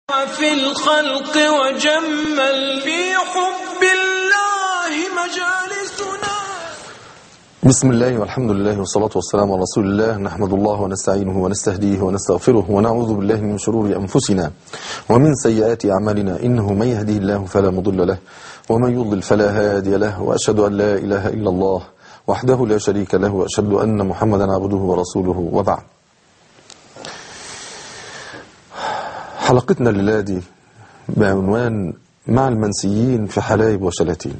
في الخلق وجمل في حب الله مجالسنا بسم الله والحمد لله والصلاة والسلام على رسول الله نحمد الله ونستعينه ونستهديه ونستغفره ونعوذ بالله من شرور أنفسنا ومن سيئات أعمالنا إنه من يهديه الله فلا مضل له ومن يضلل فلا هادي له وأشهد أن لا إله إلا الله وحده لا شريك له وأشهد أن محمدا عبده ورسوله وبعد حلقتنا الليلة دي بعنوان مع المنسيين في حلايب وشلاتين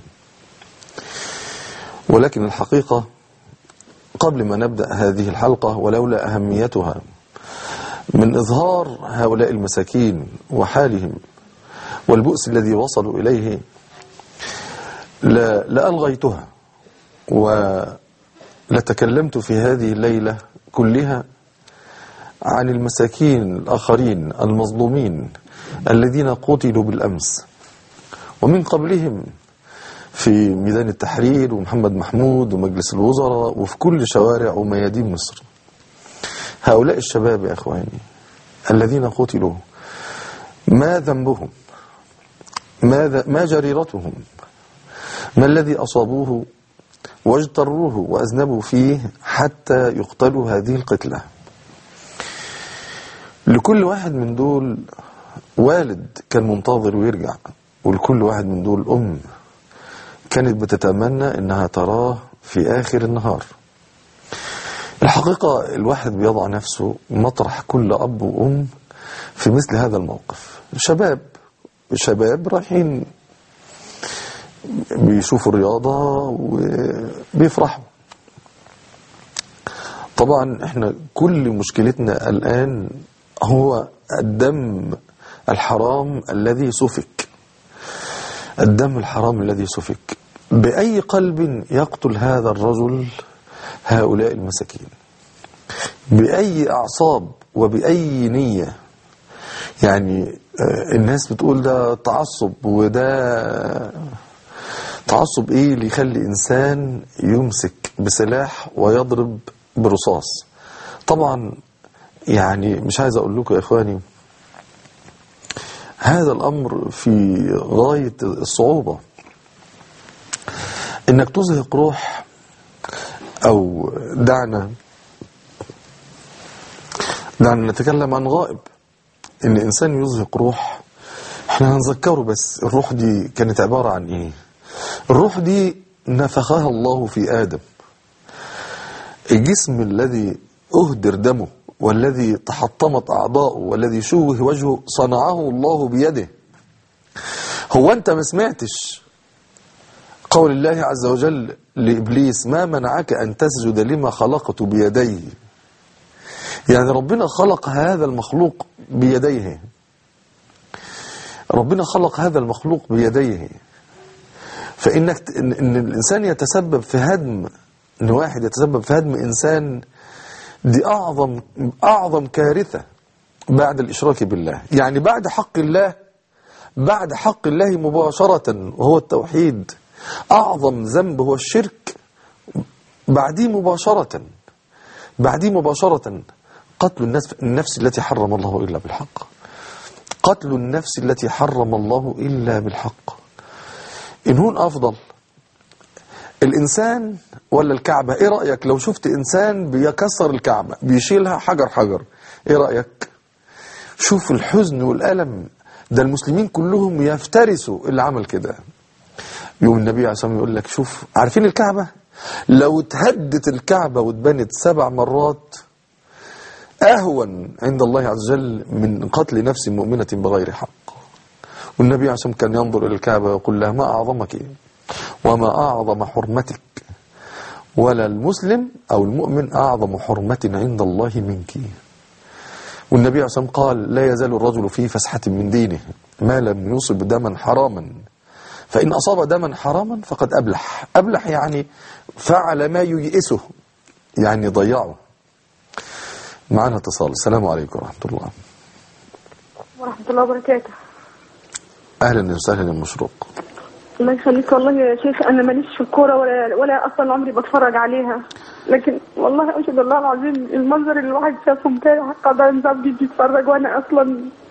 ولكن الحقيقة قبل ما نبدأ هذه الحلقة ولولا أهميتها من إظهار هؤلاء المساكين وحالهم والبؤس الذي وصلوا إليه لا- لألغيتها ولتكلمت في هذه الليلة كلها عن المساكين الآخرين المظلومين الذين قتلوا بالأمس ومن قبلهم في ميدان التحرير ومحمد محمود ومجلس الوزراء وفي كل شوارع وميادين مصر هؤلاء الشباب يا إخواني الذين قتلوا ما ذنبهم ماذا ما جريرتهم ما الذي أصابوه واجتروه وأذنبوا فيه حتى يقتلوا هذه القتلة لكل واحد من دول والد كان منتظر ويرجع ولكل واحد من دول أم كانت بتتمنى انها تراه في اخر النهار الحقيقة الواحد بيضع نفسه مطرح كل اب وام في مثل هذا الموقف شباب شباب رايحين بيشوفوا الرياضة وبيفرحوا طبعا احنا كل مشكلتنا الآن هو الدم الحرام الذي سفك الدم الحرام الذي سفك بأي قلب يقتل هذا الرجل هؤلاء المساكين بأي أعصاب وبأي نية يعني آه، الناس بتقول ده تعصب وده تعصب ايه اللي يخلي انسان يمسك بسلاح ويضرب برصاص طبعا يعني مش عايز اقول لكم يا اخواني هذا الأمر في غاية الصعوبة إنك تزهق روح أو دعنا دعنا نتكلم عن غائب إن إنسان يزهق روح إحنا هنذكره بس الروح دي كانت عبارة عن إيه الروح دي نفخها الله في آدم الجسم الذي أهدر دمه والذي تحطمت أعضاؤه والذي شوه وجهه صنعه الله بيده هو أنت ما سمعتش قول الله عز وجل لإبليس ما منعك أن تسجد لما خلقت بيدي يعني ربنا خلق هذا المخلوق بيديه ربنا خلق هذا المخلوق بيديه فإنك إن إن الإنسان يتسبب في هدم إن واحد يتسبب في هدم إنسان دي أعظم أعظم كارثة بعد الإشراك بالله يعني بعد حق الله بعد حق الله مباشرة وهو التوحيد أعظم ذنب هو الشرك بعديه مباشرة بعديه مباشرة قتل النفس, النفس التي حرم الله إلا بالحق قتل النفس التي حرم الله إلا بالحق إن هون أفضل الإنسان ولا الكعبة إيه رأيك لو شفت إنسان بيكسر الكعبة بيشيلها حجر حجر إيه رأيك شوف الحزن والألم ده المسلمين كلهم يفترسوا اللي عمل كده يوم النبي عليه الصلاة والسلام يقول لك شوف عارفين الكعبة لو اتهدت الكعبة واتبنت سبع مرات أهون عند الله عز وجل من قتل نفس مؤمنة بغير حق والنبي عليه الصلاة والسلام كان ينظر إلى الكعبة ويقول لها ما أعظمك وما أعظم حرمتك ولا المسلم أو المؤمن أعظم حرمة عند الله منك والنبي عليه الصلاة والسلام قال لا يزال الرجل في فسحة من دينه ما لم يصب دما حراما فإن أصاب دما حراما فقد أبلح أبلح يعني فعل ما ييئسه يعني ضيعه معنا اتصال السلام عليكم ورحمة الله ورحمة الله وبركاته أهلا وسهلا يا مشروق الله يخليك والله يا شيخ أنا ماليش في الكورة ولا ولا أصلا عمري بتفرج عليها لكن والله أشهد الله العظيم المنظر اللي الواحد شافه امبارح قضاء نظام بيجي يتفرج وأنا أصلا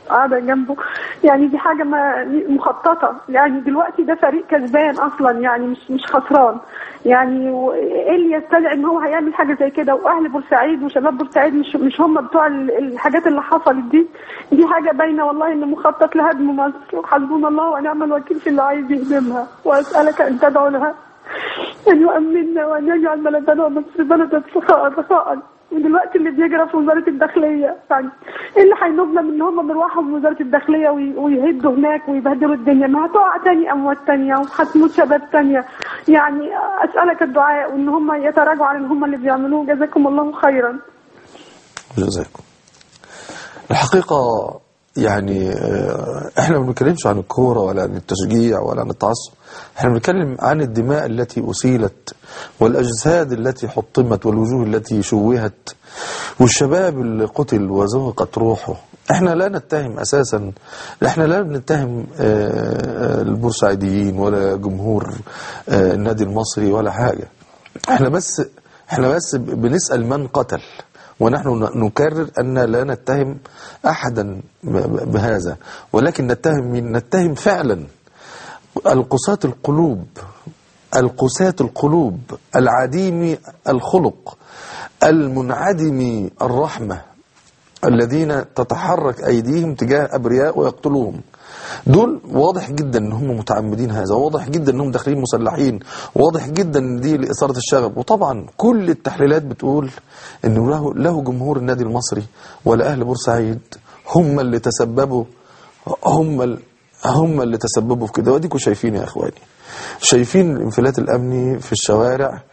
قاعده جنبه يعني دي حاجه ما مخططه يعني دلوقتي ده فريق كسبان اصلا يعني مش مش خسران يعني و- ايه اللي يستدعي ان هو هيعمل حاجه زي كده واهل بورسعيد وشباب بورسعيد مش مش هم بتوع ال- الحاجات اللي حصلت دي دي حاجه باينه والله انه مخطط لهدم مصر وحسبنا الله ونعم الوكيل في اللي عايز يهدمها واسالك ان تدعو لها أن يؤمننا وأن يجعل بلدنا ومصر بلدا سخاء رخاء ودلوقتي اللي بيجرى في وزارة الداخلية يعني ايه اللي هينوبنا من ان هم مروحوا من وزارة الداخلية وي- ويهدوا هناك ويبهدلوا الدنيا ما هتقع تاني اموات تانية وهتموت شباب تانية يعني اسألك الدعاء وان هم يتراجعوا عن ان هم اللي بيعملوه جزاكم الله خيرا جزاكم الحقيقة يعني آه، احنا ما بنتكلمش عن الكورة ولا عن التشجيع ولا عن التعصب احنا بنتكلم عن الدماء التي أسيلت والأجساد التي حطمت والوجوه التي شوهت والشباب اللي قتل وزهقت روحه احنا لا نتهم اساسا احنا لا بنتهم آه، آه، البورسعيديين ولا جمهور آه، النادي المصري ولا حاجة احنا بس احنا بس بنسأل من قتل ونحن ن- نكرر أن لا نتهم أحدا ب- بهذا ولكن نتهم من نتهم فعلا القساة القلوب القساة القلوب العديم الخلق المنعدم الرحمة الذين تتحرك أيديهم تجاه أبرياء ويقتلوهم دول واضح جدا ان هم متعمدين هذا واضح جدا انهم داخلين مسلحين واضح جدا ان دي لإثارة الشغب وطبعا كل التحليلات بتقول انه له, له جمهور النادي المصري ولا اهل بورسعيد هم اللي تسببوا هم ال- هم اللي تسببوا في كده واديكم شايفين يا اخواني شايفين الانفلات الامني في الشوارع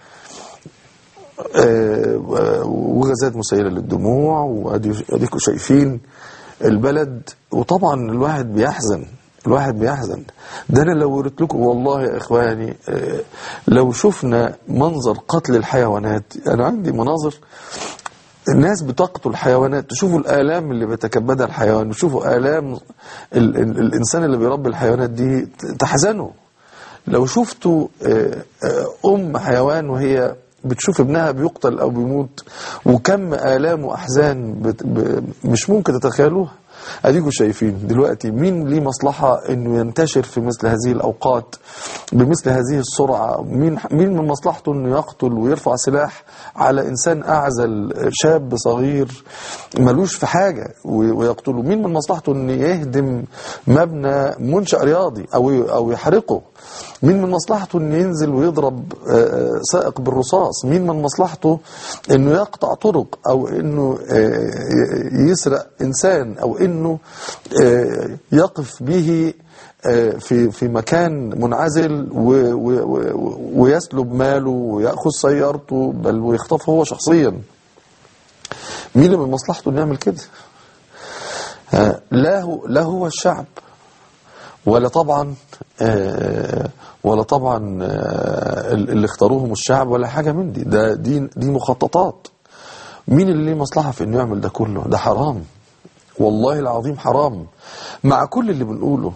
آه، وغازات مسيلة للدموع واديكم شايفين البلد وطبعا الواحد بيحزن الواحد بيحزن ده انا لو قلت لكم والله يا اخواني آه، لو شفنا منظر قتل الحيوانات انا عندي مناظر الناس بتقتل الحيوانات تشوفوا الآلام اللي بيتكبدها الحيوان وشوفوا آلام ال ال الإنسان اللي بيربي الحيوانات دي تحزنوا لو شفتوا آه، آه، أم حيوان وهي بتشوف ابنها بيقتل أو بيموت وكم آلام وأحزان بت ب مش ممكن تتخيلوها أديكم شايفين دلوقتي مين ليه مصلحة إنه ينتشر في مثل هذه الأوقات بمثل هذه السرعة مين مين من مصلحته إنه يقتل ويرفع سلاح على إنسان أعزل شاب صغير ملوش في حاجة و- ويقتله مين من مصلحته إنه يهدم مبنى منشأ رياضي أو أو يحرقه مين من مصلحته انه ينزل ويضرب آه، آه، سائق بالرصاص مين من مصلحته انه يقطع طرق او انه آه، يسرق انسان او انه آه، يقف به آه، في في مكان منعزل و- و- و- ويسلب ماله وياخذ سيارته بل ويخطفه هو شخصيا مين اللي من مصلحته انه يعمل كده آه، لا هو لا هو الشعب ولا طبعا آه، ولا طبعا آه، اللي اختاروهم الشعب ولا حاجة من دي ده دي دي مخططات مين اللي ليه مصلحة في انه يعمل ده كله ده حرام والله العظيم حرام مع كل اللي بنقوله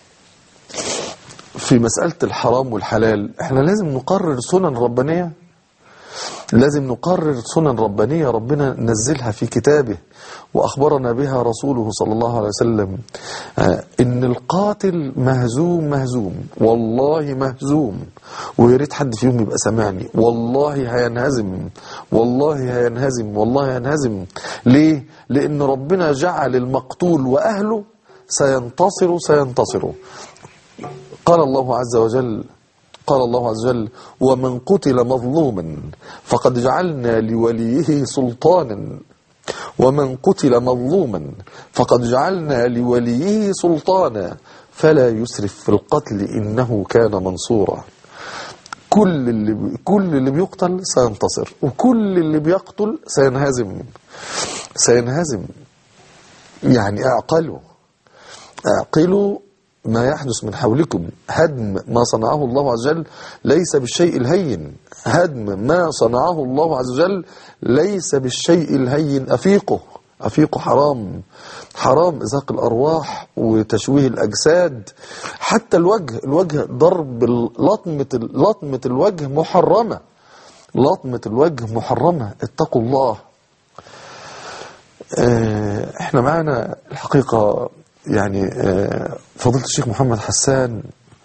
في مسألة الحرام والحلال احنا لازم نقرر سنن ربانية لازم نقرر سنن ربانية ربنا نزلها في كتابه وأخبرنا بها رسوله صلى الله عليه وسلم آه، إن القاتل مهزوم مهزوم والله مهزوم ويا ريت حد فيهم يبقى سامعني والله هينهزم والله هينهزم والله هينهزم ليه؟ لأن ربنا جعل المقتول وأهله سينتصروا سينتصروا قال الله عز وجل قال الله عز وجل ومن قتل مظلوما فقد جعلنا لوليه سلطانا ومن قتل مظلوما فقد جعلنا لوليه سلطانا فلا يسرف في القتل إنه كان منصورا كل اللي كل اللي بيقتل سينتصر وكل اللي بيقتل سينهزم سينهزم يعني اعقلوا اعقلوا ما يحدث من حولكم هدم ما صنعه الله عز وجل ليس بالشيء الهين هدم ما صنعه الله عز وجل ليس بالشيء الهين أفيقه أفيقه حرام حرام إزاق الأرواح وتشويه الأجساد حتى الوجه الوجه ضرب لطمة لطمة الوجه محرمة لطمة الوجه محرمة اتقوا الله آه، احنا معانا الحقيقة يعني آه، فضيلة الشيخ محمد حسان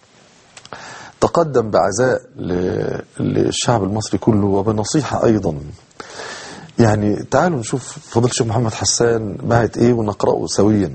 تقدم بعزاء ل- للشعب المصري كله وبنصيحة أيضا يعني تعالوا نشوف فضيلة الشيخ محمد حسان بعت إيه ونقرأه سويا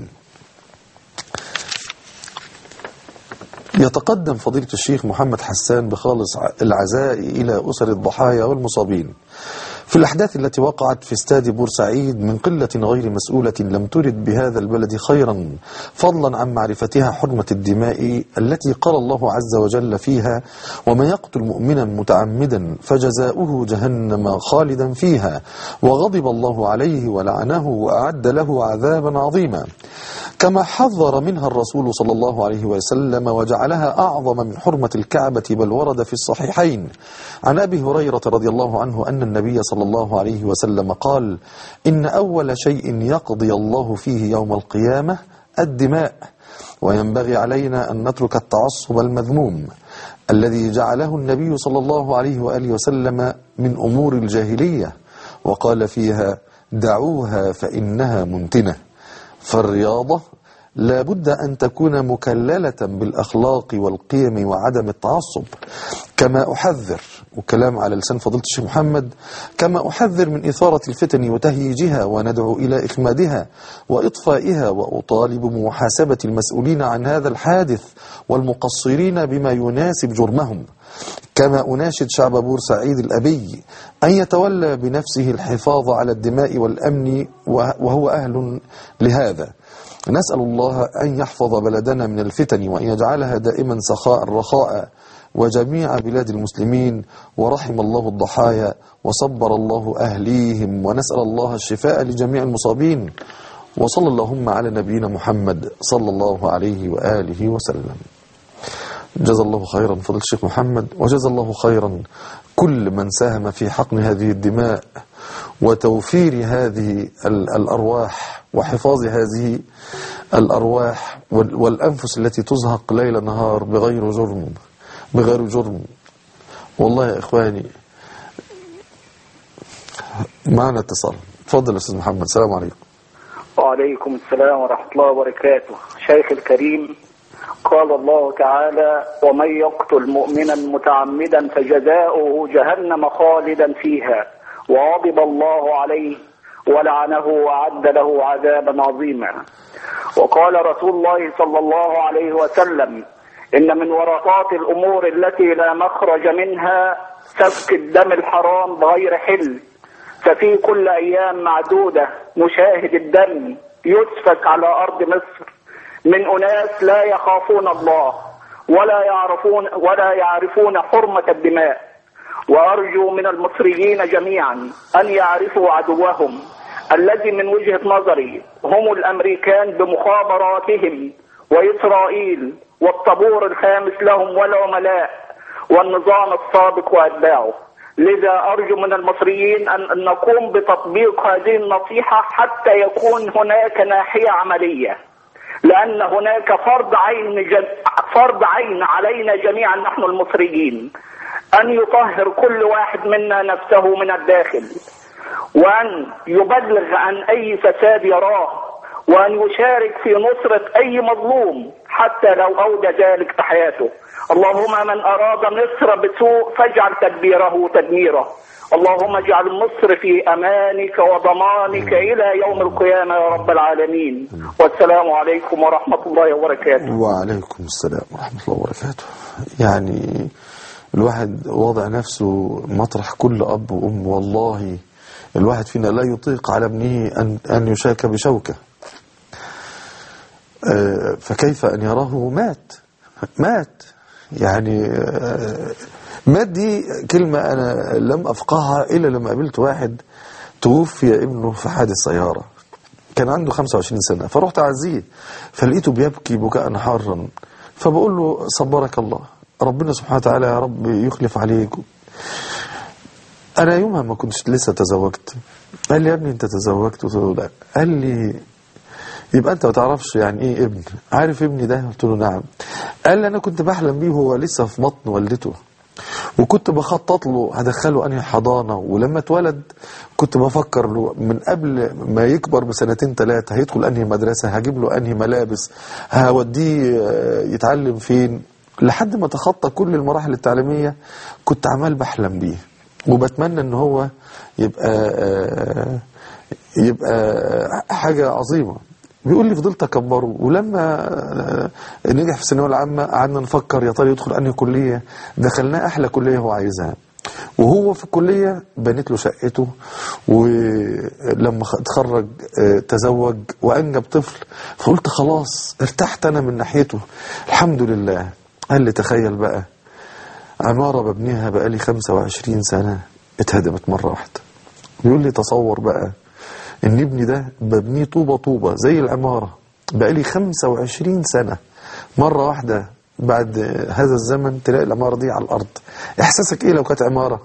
يتقدم فضيلة الشيخ محمد حسان بخالص ع- العزاء إلى أسر الضحايا والمصابين في الأحداث التي وقعت في استاد بورسعيد من قلة غير مسؤولة لم ترد بهذا البلد خيرا فضلا عن معرفتها حرمة الدماء التي قال الله عز وجل فيها ومن يقتل مؤمنا متعمدا فجزاؤه جهنم خالدا فيها وغضب الله عليه ولعنه وأعد له عذابا عظيما كما حذر منها الرسول صلى الله عليه وسلم وجعلها أعظم من حرمة الكعبة بل ورد في الصحيحين عن أبي هريرة رضي الله عنه أن النبي صلى الله عليه وسلم قال إن أول شيء يقضي الله فيه يوم القيامة الدماء وينبغي علينا أن نترك التعصب المذموم الذي جعله النبي صلى الله عليه وآله وسلم من أمور الجاهلية وقال فيها دعوها فإنها منتنة فالرياضة لا بد أن تكون مكللة بالأخلاق والقيم وعدم التعصب كما أحذر وكلام على لسان فضيلة الشيخ محمد كما أحذر من إثارة الفتن وتهييجها وندعو إلى إخمادها وإطفائها وأطالب بمحاسبة المسؤولين عن هذا الحادث والمقصرين بما يناسب جرمهم كما أناشد شعب بورسعيد الأبي أن يتولى بنفسه الحفاظ على الدماء والأمن وهو أهل لهذا نسأل الله أن يحفظ بلدنا من الفتن وأن يجعلها دائما سخاء رخاء وجميع بلاد المسلمين ورحم الله الضحايا وصبر الله أهليهم ونسأل الله الشفاء لجميع المصابين وصلى اللهم على نبينا محمد صلى الله عليه وآله وسلم جزا الله خيرا فضل الشيخ محمد وجزا الله خيرا كل من ساهم في حقن هذه الدماء وتوفير هذه ال- الأرواح وحفاظ هذه الأرواح وال- والأنفس التي تزهق ليل نهار بغير جرم بغير جرم والله يا إخواني معنا اتصال تفضل يا أستاذ محمد السلام عليكم وعليكم السلام ورحمة الله وبركاته شيخ الكريم قال الله تعالى ومن يقتل مؤمنا متعمدا فجزاؤه جهنم خالدا فيها وغضب الله عليه ولعنه وأعد له عذابا عظيما وقال رسول الله صلى الله عليه وسلم إن من ورطات الأمور التي لا مخرج منها سفك الدم الحرام بغير حل ففي كل أيام معدودة نشاهد الدم يسفك على أرض مصر من أناس لا يخافون الله ولا يعرفون ولا يعرفون حرمة الدماء وأرجو من المصريين جميعا أن يعرفوا عدوهم الذي من وجهة نظري هم الأمريكان بمخابراتهم وإسرائيل والطابور الخامس لهم والعملاء والنظام السابق وأتباعه لذا أرجو من المصريين أن أن نقوم بتطبيق هذه النصيحة حتى يكون هناك ناحية عملية لأن هناك فرض عين جم... فرض عين علينا جميعا نحن المصريين أن يطهر كل واحد منا نفسه من الداخل وأن يبلغ عن أي فساد يراه وأن يشارك في نصرة أي مظلوم حتى لو أودى ذلك بحياته اللهم من أراد مصر بسوء فاجعل تدبيره تدميره اللهم اجعل مصر في أمانك وضمانك إلى يوم القيامة يا رب العالمين والسلام عليكم ورحمة الله وبركاته وعليكم السلام ورحمة الله وبركاته يعني الواحد وضع نفسه مطرح كل أب وأم والله الواحد فينا لا يطيق على ابنه أن, أن يشاك بشوكة آه، فكيف أن يراه مات مات يعني آه، مات دي كلمة أنا لم أفقهها إلا لما قابلت واحد توفي ابنه في حادث سيارة كان عنده 25 سنة فرحت أعزيه فلقيته بيبكي بكاء حارا فبقول له صبرك الله ربنا سبحانه وتعالى يا رب يخلف عليك أنا يومها ما كنتش لسه تزوجت قال لي يا ابني أنت تزوجت قلت له لا قال لي يبقى أنت ما تعرفش يعني إيه ابن عارف ابني ده قلت له نعم قال لي أنا كنت بحلم بيه وهو لسه في بطن والدته وكنت بخطط له هدخله انهي حضانه ولما اتولد كنت بفكر له من قبل ما يكبر بسنتين ثلاثه هيدخل انهي مدرسه هجيب له انهي ملابس هوديه آه، يتعلم فين لحد ما تخطى كل المراحل التعليميه كنت عمال بحلم بيه وبتمنى ان هو يبقى آه، يبقى حاجه عظيمه بيقول لي فضلت اكبره ولما آه، نجح في الثانويه العامه قعدنا نفكر يا ترى يدخل انهي كليه دخلناه احلى كليه هو عايزها وهو في الكليه بنيت له شقته ولما خ- اتخرج آه، تزوج وانجب طفل فقلت خلاص ارتحت انا من ناحيته الحمد لله قال لي تخيل بقى عماره ببنيها بقالي 25 سنه اتهدمت مره واحده بيقول لي تصور بقى ان ابني ده ببنيه طوبة طوبة زي العمارة بقالي 25 سنة مرة واحدة بعد هذا الزمن تلاقي العمارة دي على الأرض إحساسك إيه لو كانت عمارة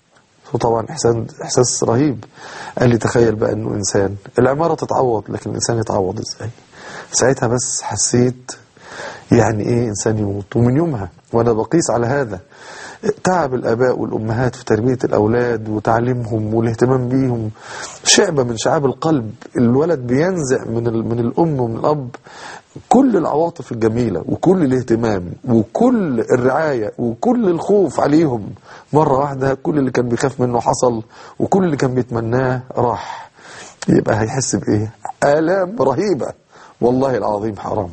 وطبعا إحساس, إحساس رهيب قال لي تخيل بقى أنه إنسان العمارة تتعوض لكن الإنسان يتعوض إزاي ساعتها بس حسيت يعني إيه إنسان يموت ومن يومها وأنا بقيس على هذا تعب الآباء والأمهات في تربية الأولاد وتعليمهم والاهتمام بيهم شعبة من شعاب القلب الولد بينزع من, ال- من الأم ومن الأب كل العواطف الجميلة وكل الاهتمام وكل الرعاية وكل الخوف عليهم مرة واحدة كل اللي كان بيخاف منه حصل وكل اللي كان بيتمناه راح يبقى هيحس بإيه آلام رهيبة والله العظيم حرام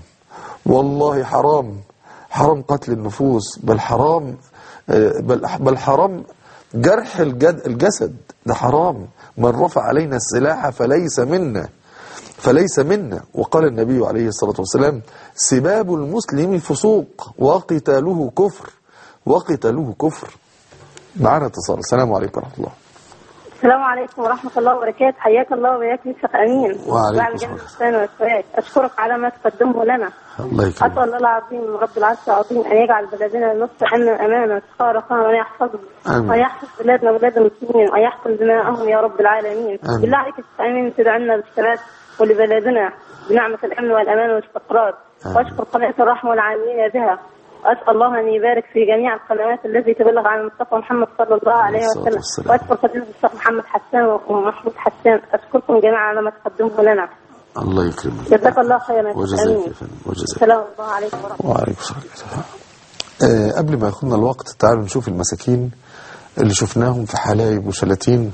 والله حرام حرام قتل النفوس بل حرام آه، بل, بل حرام جرح الجد الجسد ده حرام من رفع علينا السلاح فليس منا فليس منا وقال النبي عليه الصلاة والسلام سباب المسلم فسوق وقتاله كفر وقتاله كفر معنا اتصال السلام عليكم ورحمة الله السلام عليكم ورحمة الله وبركاته حياك الله وياك شيخ أمين وعليكم وعلى السلام. جنب الإحسان والسواد أشكرك على ما تقدمه لنا الله أسأل يكرمك الله العظيم رب العرش العظيم أن يجعل بلدنا نصر أمن أمانا سخاء رخاء وأن يحفظه آمين. وأن يحفظ بلادنا وبلاد المسلمين وأن يحفظ دماءهم يا رب العالمين آمين. بالله عليك يا شيخ أمين تدعي لنا بالثبات ولبلدنا بنعمة الأمن والأمان والاستقرار آمين. وأشكر قناة الرحمة والعاملين بها وأسأل الله أن يبارك في جميع القنوات التي تبلغ عن المصطفى محمد صلى الله عليه الصلاة وسلم والسلام. وأشكر فضيلة الشيخ محمد حسان ومحمود حسان أشكركم جميعا على ما تقدمه لنا الله يكرمك جزاك الله خيرا يا شيخ وجزاك أمين يا فندم وجزاك السلام الله عليكم ورحمة الله وعليكم السلام آه قبل ما ياخدنا الوقت تعالوا نشوف المساكين اللي شفناهم في حلايب وشلاتين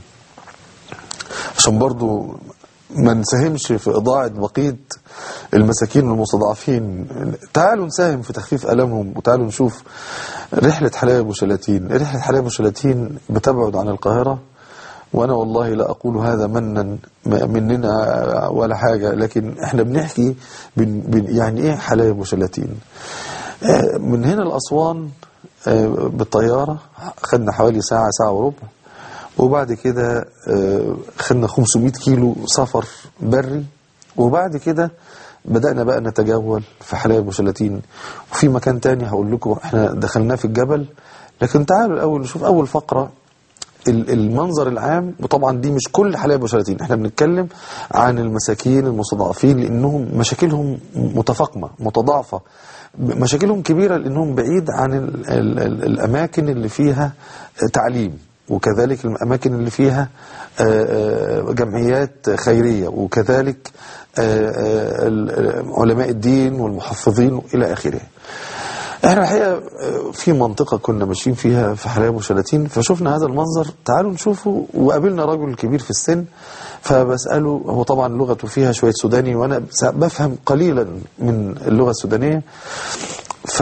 عشان برضو ما نساهمش في إضاعة بقية المساكين المستضعفين تعالوا نساهم في تخفيف ألمهم وتعالوا نشوف رحلة حلايب وشلاتين رحلة حلايب وشلاتين بتبعد عن القاهرة وأنا والله لا أقول هذا منا مننا ولا حاجة لكن احنا بنحكي بن بن يعني ايه حلايب وشلاتين آه، من هنا لأسوان آه، بالطيارة خدنا حوالي ساعة ساعة وربع وبعد كده آه، خدنا 500 كيلو سفر بري وبعد كده بدأنا بقى نتجول في حلايب وشلاتين وفي مكان تاني هقول لكم احنا دخلناه في الجبل لكن تعالوا الأول نشوف أول فقرة ال- المنظر العام وطبعا دي مش كل حلايب وشلاتين احنا بنتكلم عن المساكين المستضعفين لانهم مشاكلهم متفاقمه متضاعفه ب- مشاكلهم كبيره لانهم بعيد عن ال ال ال الاماكن اللي فيها تعليم وكذلك الاماكن اللي فيها آه، آه، جمعيات خيريه وكذلك آه، آه، ال- علماء الدين والمحفظين الى اخره احنا الحقيقه آه، في منطقه كنا ماشيين فيها في حلايب وشلاتين فشفنا هذا المنظر تعالوا نشوفه وقابلنا رجل كبير في السن فبساله هو طبعا لغته فيها شويه سوداني وانا بس- بفهم قليلا من اللغه السودانيه ف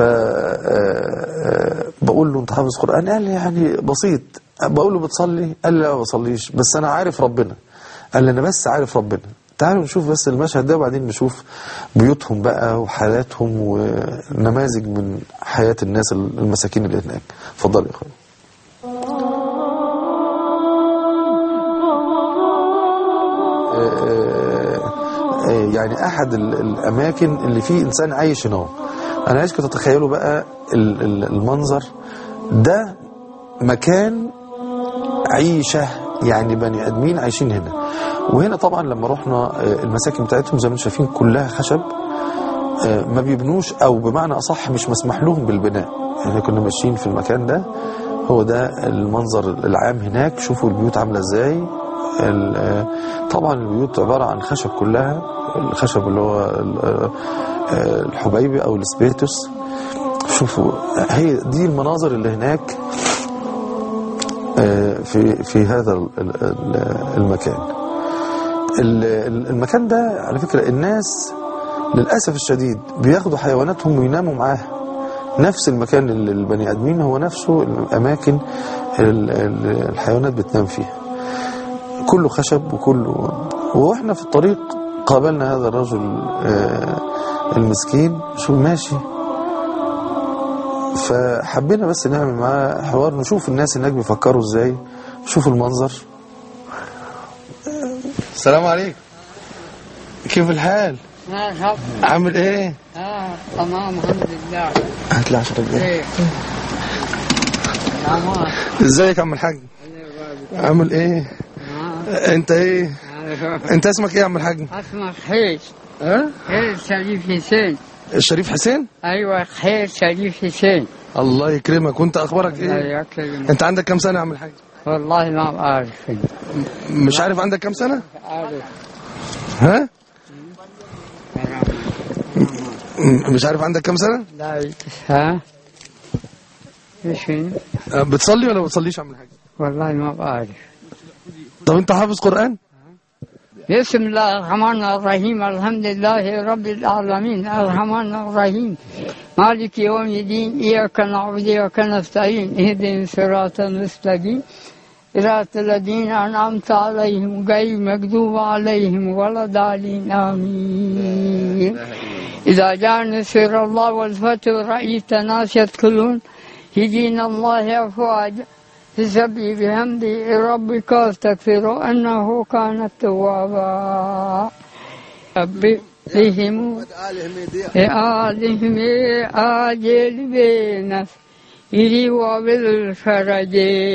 آه، بقول له انت حافظ قران قال لي يعني بسيط بقول له بتصلي قال لي لا ما بصليش بس انا عارف ربنا قال لي انا بس عارف ربنا تعالوا نشوف بس المشهد ده وبعدين نشوف بيوتهم بقى وحالاتهم ونماذج من حياة الناس المساكين اللي هناك اتفضل يا اخويا آه، آه، يعني احد ال- الاماكن اللي فيه انسان عايش هنا انا عايزكم تتخيلوا بقى ال- ال- المنظر ده مكان عيشة يعني بني ادمين عايشين هنا وهنا طبعا لما رحنا آه، المساكن بتاعتهم زي ما انتم شايفين كلها خشب آه، ما بيبنوش او بمعنى اصح مش مسمح لهم بالبناء احنا كنا ماشيين في المكان ده هو ده المنظر العام هناك شوفوا البيوت عاملة ازاي ال- آه، طبعا البيوت عبارة عن خشب كلها الخشب اللي هو ال- آه، آه، الحبيبي او السبيتوس شوفوا هي دي المناظر اللي هناك آه، في في هذا ال- ال- ال- المكان ال- ال- المكان ده على فكرة الناس للأسف الشديد بياخدوا حيواناتهم ويناموا معاها نفس المكان اللي البني آدمين هو نفسه الأماكن ال- ال- الحيوانات بتنام فيها كله خشب وكله واحنا في الطريق قابلنا هذا الرجل آه، المسكين شو ماشي فحبينا بس نعمل معاه حوار نشوف الناس هناك بيفكروا ازاي نشوف المنظر السلام عليكم كيف الحال مرحبا عامل ايه اه تمام الحمد لله هات لي 10 جنيه ايه تمام ازيك يا عم الحاج عامل ايه انت ايه انت اسمك ايه يا عم الحاج اسمك خير ها خير شريف حسين الشريف حسين ايوه خير شريف حسين الله يكرمك وانت اخبارك الله ايه يكرمك انت عندك كام سنه يا عم الحاج والله ما بعرف مش عارف عندك كام سنه عارف ها م- مش عارف عندك كام سنه لا ها ايش هي؟ أه، بتصلي ولا ما بتصليش يا عم الحاج والله ما بعرف طب انت حافظ قران بسم الله الرحمن الرحيم الحمد لله رب العالمين الرحمن الرحيم مالك يوم الدين إياك نعبد وإياك نستعين اهدنا الصراط المستقيم صراط الذين أنعمت عليهم غير المغضوب عليهم ولا الضالين آمين إذا جاء نصر الله والفتح رأيت الناس يدخلون في دين الله أفواجا فسبح بحمد ربك واستغفره انه كان توابا رب بهم آلهم آجل بنفس إلي وبالفرج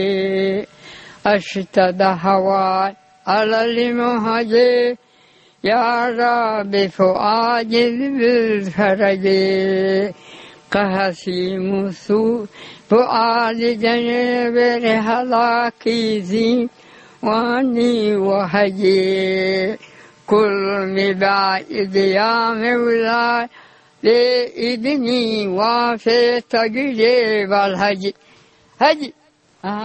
أشتد هوى على المهج يا رب فؤاد بالفرج كهسيم سوء فؤاد جنب هلاكي واني وهجي كل مبعد يا مولاي لإذني وفي تجريب الهجي هجي آه.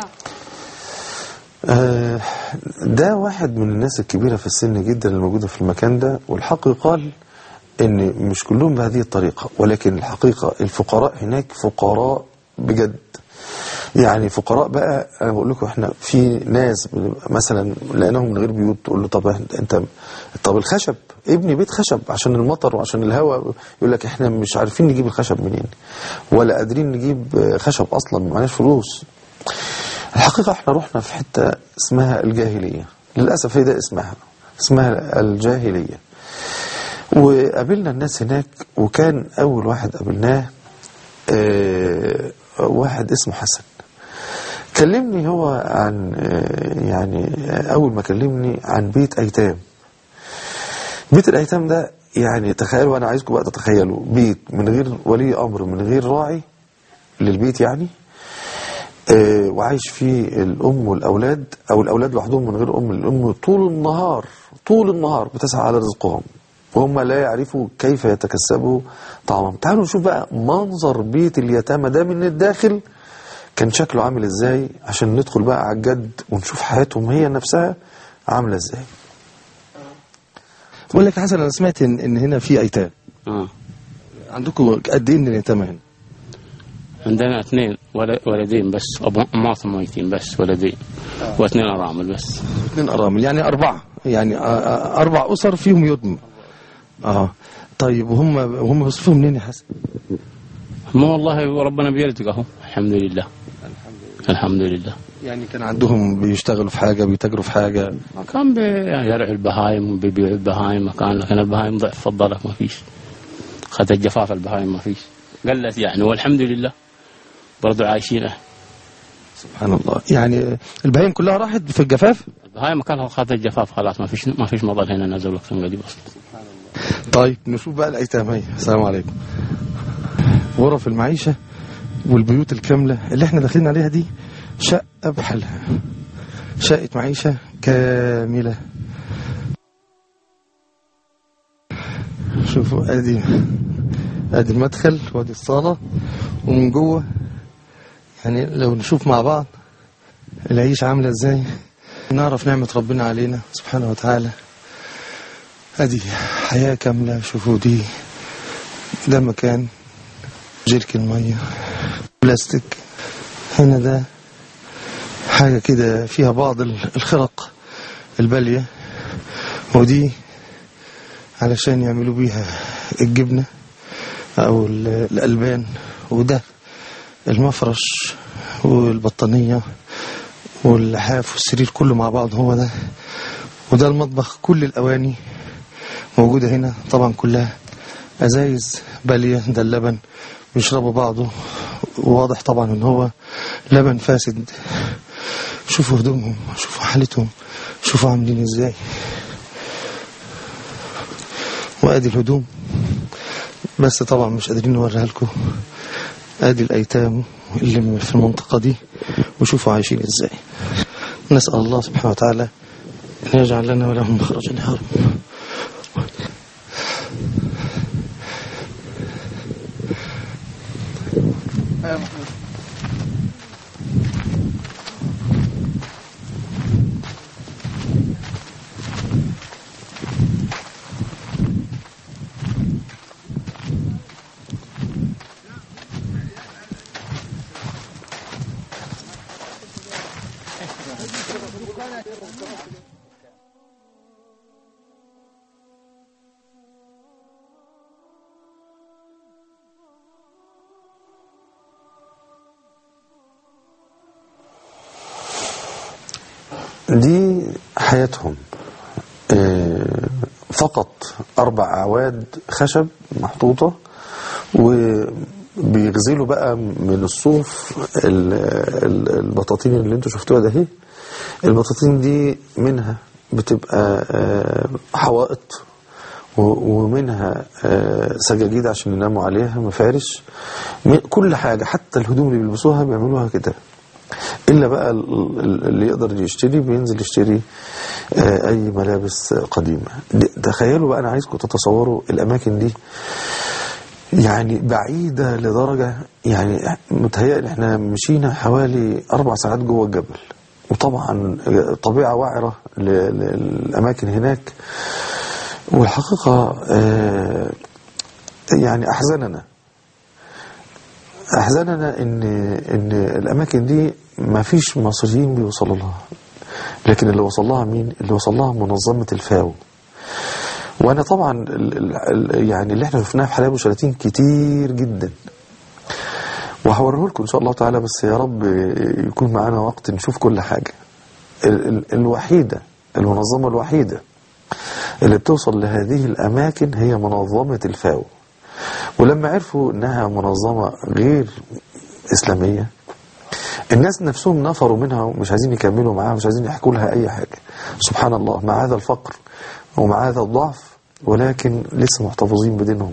آه، ده واحد من الناس الكبيرة في السن جدا الموجودة في المكان ده والحق يقال ان مش كلهم بهذه الطريقة ولكن الحقيقة الفقراء هناك فقراء بجد يعني فقراء بقى انا بقول لكم احنا في ناس بنبقى مثلا لقيناهم من غير بيوت تقول له طب إحنا- انت طب الخشب ابني بيت خشب عشان المطر وعشان الهواء يقول لك احنا مش عارفين نجيب الخشب منين ولا قادرين نجيب خشب اصلا معناش فلوس الحقيقة احنا رحنا في حتة اسمها الجاهلية للأسف هي ده اسمها اسمها الجاهلية وقابلنا الناس هناك وكان أول واحد قابلناه آه، واحد اسمه حسن كلمني هو عن آه، يعني آه، أول ما كلمني عن بيت أيتام بيت الأيتام ده يعني تخيلوا أنا عايزكم بقى تتخيلوا بيت من غير ولي أمر من غير راعي للبيت يعني آه، وعايش فيه الأم والأولاد أو الأولاد لوحدهم من غير أم الأم طول النهار طول النهار بتسعى على رزقهم وهم لا يعرفوا كيف يتكسبوا طعامهم تعالوا نشوف بقى منظر بيت اليتامى ده من الداخل كان شكله عامل ازاي عشان ندخل بقى على الجد ونشوف حياتهم هي نفسها عاملة ازاي بقول لك يا حسن انا سمعت ان, إن هنا في ايتام آه. عندكم قد ايه من اليتامى هنا عندنا اثنين ول- ولدين بس أبو معظم ميتين بس ولدين واثنين أرامل بس اثنين ارامل يعني اربعه يعني آه، آه، اربع اسر فيهم يتم اه طيب وهم هم بيصرفوا منين يا حسن ما والله ربنا بيرزقهم الحمد لله الحمد لله يعني كان عندهم بيشتغلوا في حاجه بيتاجروا في حاجه كان بيرعوا البهايم وبيبيعوا البهايم مكان لكن البهايم ضعف فضلك ما فيش خد الجفاف البهايم ما فيش قلت يعني والحمد لله برضو عايشين إحنا. سبحان الله يعني البهايم كلها راحت في الجفاف البهايم مكانها خد الجفاف خلاص ما فيش ما فيش مضل هنا نزل وقت قريب اصلا طيب نشوف بقى الايتام هي السلام عليكم غرف المعيشه والبيوت الكاملة اللي احنا داخلين عليها دي شقة بحالها شقة معيشة كاملة شوفوا ادي ادي المدخل وادي الصالة ومن جوه يعني لو نشوف مع بعض العيشة عاملة ازاي نعرف نعمة ربنا علينا سبحانه وتعالى ادي حياة كاملة شوفوا دي ده مكان جيرك المية بلاستيك هنا ده حاجة كده فيها بعض الخرق البالية ودي علشان يعملوا بيها الجبنة أو الألبان وده المفرش والبطانية واللحاف والسرير كله مع بعض هو ده وده المطبخ كل الأواني موجودة هنا طبعا كلها أزايز بالية ده اللبن بيشربوا بعضه وواضح طبعا ان هو لبن فاسد شوفوا هدومهم شوفوا حالتهم شوفوا عاملين ازاي وادي الهدوم بس طبعا مش قادرين نوريها لكم ادي الايتام اللي في المنطقة دي وشوفوا عايشين ازاي نسأل الله سبحانه وتعالى ان يجعل لنا ولهم مخرجا يا رب دي حياتهم آه، فقط أربع أعواد خشب محطوطة وبيغزلوا بقى من الصوف ال- ال- البطاطين اللي انتوا شفتوها ده هي البطاطين دي منها بتبقى آه، حوائط و- ومنها آه، سجاجيد عشان يناموا عليها مفارش م- كل حاجة حتى الهدوم اللي بيلبسوها بيعملوها كده إلا بقى ال- ال- اللي يقدر يشتري بينزل يشتري آه، أي ملابس قديمة دي- تخيلوا بقى أنا عايزكم تتصوروا الأماكن دي يعني بعيدة لدرجة يعني متهيألي احنا مشينا حوالي أربع ساعات جوه الجبل وطبعا طبيعة وعرة ل- للأماكن هناك والحقيقة آه، يعني أحزننا أحزننا إن إن الأماكن دي ما فيش مصريين بيوصلوا لها لكن اللي وصل لها مين؟ اللي وصل لها منظمة الفاو وأنا طبعا ال ال ال يعني اللي احنا شفناه في حلايب وشلاتين كتير جدا وهوريه لكم إن شاء الله تعالى بس يا رب يكون معانا وقت نشوف كل حاجة ال ال الوحيدة المنظمة الوحيدة اللي بتوصل لهذه الأماكن هي منظمة الفاو ولما عرفوا انها منظمة غير اسلامية الناس نفسهم نفروا منها ومش عايزين يكملوا معاها مش عايزين يحكوا لها اي حاجة سبحان الله مع هذا الفقر ومع هذا الضعف ولكن لسه محتفظين بدينهم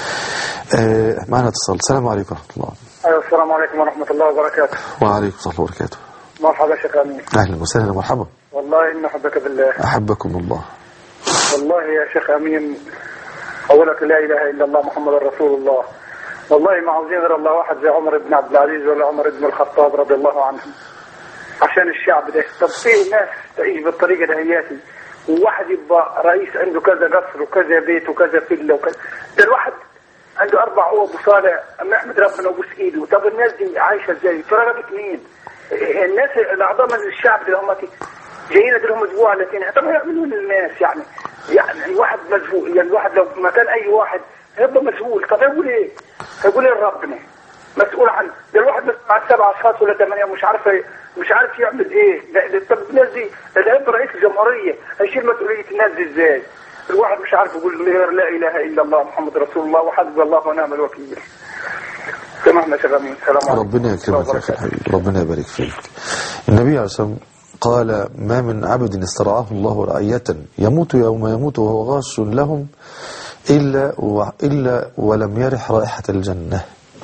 آه معنا اتصال السلام عليكم ورحمة الله ايوه السلام عليكم ورحمه الله وبركاته وعليكم السلام وبركاته مرحبا شيخ امين اهلا وسهلا مرحبا والله ان احبك بالله احبكم الله والله يا شيخ امين اولك لا اله الا الله محمد رسول الله والله ما عاوزين غير الله واحد زي عمر بن عبد العزيز ولا عمر بن الخطاب رضي الله عنهم عشان الشعب ده طب في ناس تعيش بالطريقه دهياتي وواحد يبقى رئيس عنده كذا قصر وكذا بيت وكذا فيلا وكذا ده الواحد عنده اربع اوض وصالة اما احمد ربنا وبوس ايده طب الناس دي عايشه ازاي؟ في رقبه مين؟ الناس الاعضاء من الشعب اللي هم جايين لهم اسبوع ولا اثنين طب هيعملوا للناس يعني يعني الواحد مذهول يعني الواحد لو مكان اي واحد هيبقى مسؤول طب هيقول ايه؟ هيقول ايه لربنا؟ مسؤول عن ده الواحد بس مع سبع اشخاص ولا ثمانيه مش عارف مش عارف يعمل ايه ده ده- طب الناس دي ده هيبقى رئيس الجمهوريه هيشيل مسؤوليه الناس دي ازاي؟ الواحد مش عارف يقول غير لا اله الا الله محمد رسول الله وحسبي الله ونعم الوكيل سمعنا شيخ امين السلام عليكم ربنا يكرمك يا اخي الحبيب ربنا يبارك فيك النبي عليه الصلاه والسلام قال ما من عبد استرعاه الله رعية يموت يوم يموت وهو غاش لهم إلا و... إلا ولم يرح رائحة الجنة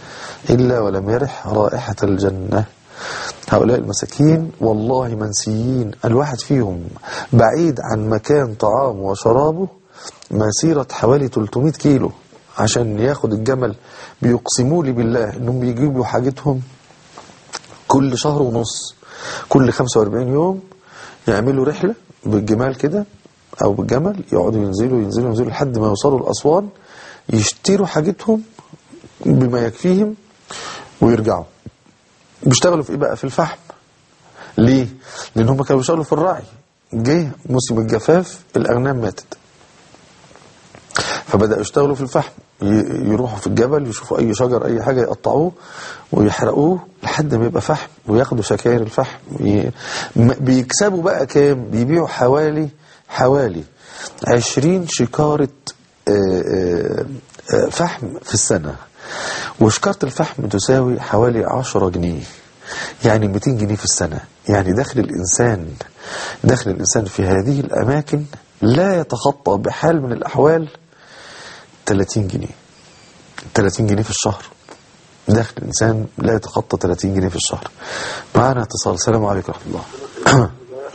إلا ولم يرح رائحة الجنة هؤلاء المساكين والله منسيين الواحد فيهم بعيد عن مكان طعامه وشرابه مسيرة حوالي 300 كيلو عشان ياخد الجمل بيقسموا لي بالله انهم بيجيبوا حاجتهم كل شهر ونص كل 45 يوم يعملوا رحلة بالجمال كده او بالجمل يقعدوا ينزلوا ينزلوا ينزلوا لحد ما يوصلوا الاسوان يشتروا حاجتهم بما يكفيهم ويرجعوا بيشتغلوا في ايه بقى في الفحم ليه لان هم كانوا بيشتغلوا في الرعي جه موسم الجفاف الاغنام ماتت فبدأوا يشتغلوا في الفحم ي- يروحوا في الجبل يشوفوا أي شجر أي حاجة يقطعوه ويحرقوه لحد ما يبقى فحم وياخدوا شكاير الفحم ي- م- بيكسبوا بقى كام بيبيعوا حوالي حوالي عشرين شكارة آه، آه، آه، فحم في السنة وشكارة الفحم تساوي حوالي عشرة جنيه يعني 200 جنيه في السنة يعني دخل الإنسان دخل الإنسان في هذه الأماكن لا يتخطى بحال من الأحوال 30 جنيه 30 جنيه في الشهر دخل الإنسان لا يتخطى 30 جنيه في الشهر معنا اتصال السلام عليكم ورحمة الله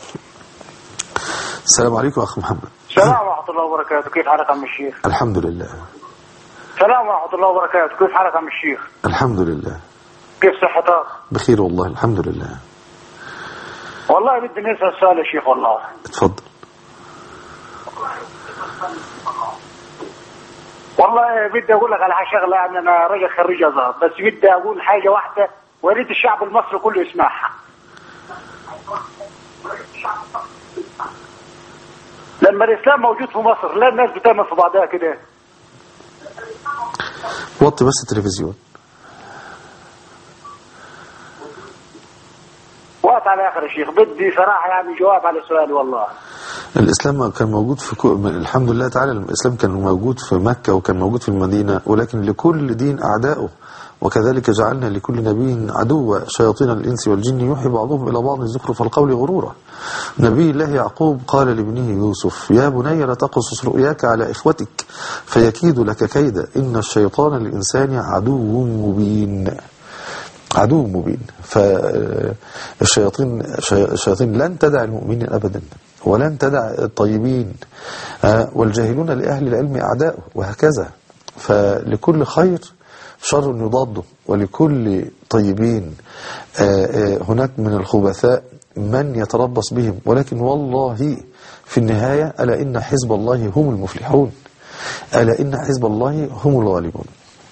السلام عليكم أخ محمد السلام ورحمة الله وبركاته كيف حالك عم الشيخ الحمد لله السلام ورحمة الله وبركاته كيف حالك عم الشيخ الحمد لله كيف صحتك بخير والله الحمد لله والله بدي نسأل سؤال يا شيخ والله اتفضل والله بدي اقول لك على شغله يعني انا راجل خريج ازهر بس بدي اقول حاجه واحده وريت الشعب المصري كله يسمعها لما الاسلام موجود في مصر لا الناس بتعمل في بعضها كده وطي بس التلفزيون وقت على اخر يا شيخ بدي صراحه يعني جواب على سؤالي والله الإسلام كان موجود في كو... الحمد لله تعالى الإسلام كان موجود في مكة وكان موجود في المدينة ولكن لكل دين أعداؤه وكذلك جعلنا لكل نبي عدوا شياطين الإنس والجن يوحي بعضهم إلى بعض زخرف القول غرورا نبي الله يعقوب قال لابنه يوسف يا بني لا تقصص رؤياك على إخوتك فيكيد لك كيدا إن الشيطان للإنسان عدو مبين عدو مبين فالشياطين الشياطين لن تدع المؤمنين أبدا ولن تدع الطيبين آه، والجاهلون لأهل العلم أعداء وهكذا فلكل خير شر يضاده ولكل طيبين آه، آه، هناك من الخبثاء من يتربص بهم ولكن والله في النهاية ألا إن حزب الله هم المفلحون ألا إن حزب الله هم الغالبون